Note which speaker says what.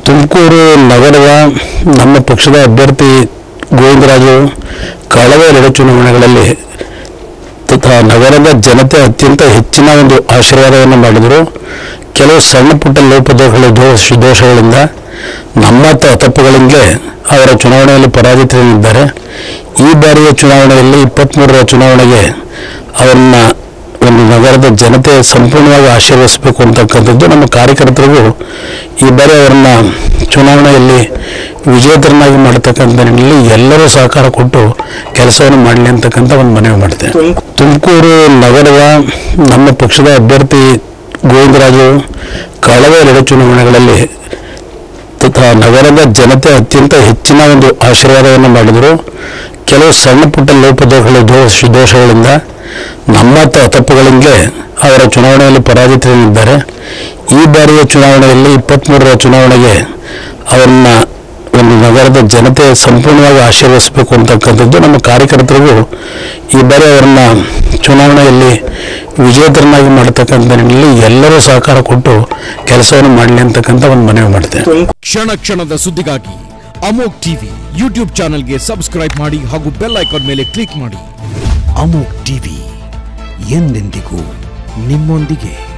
Speaker 1: ತುಮಕೂರು ನಗರದ ನಮ್ಮ ಪಕ್ಷದ ಅಭ್ಯರ್ಥಿ ಗೋವಿಂದರಾಜು ಕಳೆದ ಎರಡು ಚುನಾವಣೆಗಳಲ್ಲಿ ತಥಾ ನಗರದ ಜನತೆ ಅತ್ಯಂತ ಹೆಚ್ಚಿನ ಒಂದು ಆಶೀರ್ವಾದವನ್ನು ಮಾಡಿದರು ಕೆಲವು ಸಣ್ಣ ಪುಟ್ಟ ಲೋಪದೋಷಗಳು ದೋಷ ದೋಷಗಳಿಂದ ನಮ್ಮ ತ- ತಪ್ಪುಗಳಿಂದಲೇ ಅವರ ಚುನಾವಣೆಯಲ್ಲಿ ಪರಾಜಿತರಾಗಿದ್ದಾರೆ ಈ ಬಾರಿಯ ಚುನಾವಣೆಯಲ್ಲಿ ಇಪ್ಪತ್ತ್ಮೂರರ ಚುನಾವಣೆಗೆ ಅವರನ್ನ ಒಂದು ನಗರದ ಜನತೆ ಸಂಪೂರ್ಣವಾಗಿ ಆಶೀರ್ವದಿಸಬೇಕು ಅಂತಕ್ಕಂಥದ್ದು ನಮ್ಮ ಕಾರ್ಯಕರ್ತರಿಗೂ ಈ ಬಾರಿ ಅವರನ್ನ ಚುನಾವಣೆಯಲ್ಲಿ ವಿಜೇತರನ್ನಾಗಿ ಮಾಡತಕ್ಕಂಥ ನಿಟ್ಟಿನಲ್ಲಿ ಎಲ್ಲರೂ ಸಹಕಾರ ಕೊಟ್ಟು ಕೆಲಸವನ್ನು ಮಾಡಲಿ ಅಂತಕ್ಕಂಥ ಒಂದು ಮನವಿ ಮಾಡ್ತೇನೆ ತುಮಕೂರು ನಗರದ ನಮ್ಮ ಪಕ್ಷದ ಅಭ್ಯರ್ಥಿ ಗೋವಿಂದರಾಜು ಕಳೆದ ಎರಡು ಚುನಾವಣೆಗಳಲ್ಲಿ ತಥಾ ನಗರದ ಜನತೆ ಅತ್ಯಂತ ಹೆಚ್ಚಿನ ಒಂದು ಆಶೀರ್ವಾದವನ್ನು ಮಾಡಿದರು ಕೆಲವು ಸಣ್ಣ ಪುಟ್ಟ ಲೋಪದೋಷಗಳು ದೋಷ ದೋಷಗಳಿಂದ ನಮ್ಮ ತ- ತಪ್ಪುಗಳಿಂದಲೇ ಅವರ ಚುನಾವಣೆಯಲ್ಲಿ ಪರಾಜಿತರಾಗಿದ್ದಾರೆ ಈ ಬಾರಿಯ ಚುನಾವಣೆಯಲ್ಲಿ ಇಪ್ಪತ್ತ್ಮೂರರ ಚುನಾವಣೆಗೆ ಅವರನ್ನ ಒಂದು ನಗರದ ಜನತೆ ಸಂಪೂರ್ಣವಾಗಿ ಆಶೀರ್ವದಿಸಬೇಕು ಅಂತಕ್ಕಂಥದ್ದು ನಮ್ಮ ಕಾರ್ಯಕರ್ತರಿಗೂ ಈ ಬಾರಿ ಅವರನ್ನ ಚುನಾವಣೆಯಲ್ಲಿ ವಿಜೇತರನ್ನಾಗಿ ಮಾಡತಕ್ಕಂಥ ನಿಟ್ಟಿನಲ್ಲಿ ಎಲ್ಲರೂ ಸಹಕಾರ ಕೊಟ್ಟು ಕೆಲಸವನ್ನು ಮಾಡಲಿ ಅಂತಕ್ಕಂಥ ಒಂದು ಮನವಿ ಮಾಡ್ತೇನೆ
Speaker 2: ಕ್ಷಣ ಕ್ಷಣದ ಸುದ್ದಿಗಾಗಿ ಅಮೋಕ್ ಟಿವಿ ಯೂಟ್ಯೂಬ್ ಚಾನೆಲ್ಗೆ ಸಬ್ಸ್ಕ್ರೈಬ್ ಮಾಡಿ ಹಾಗೂ ಬೆಲ್ ಐಕಾನ್ ಮೇಲೆ ಕ್ಲಿಕ್ ಮಾಡಿ ಅಮೋಕ್ ಟಿವಿ ಎಂದೆಂದಿಗೂ ನಿಮ್ಮೊಂದಿಗೆ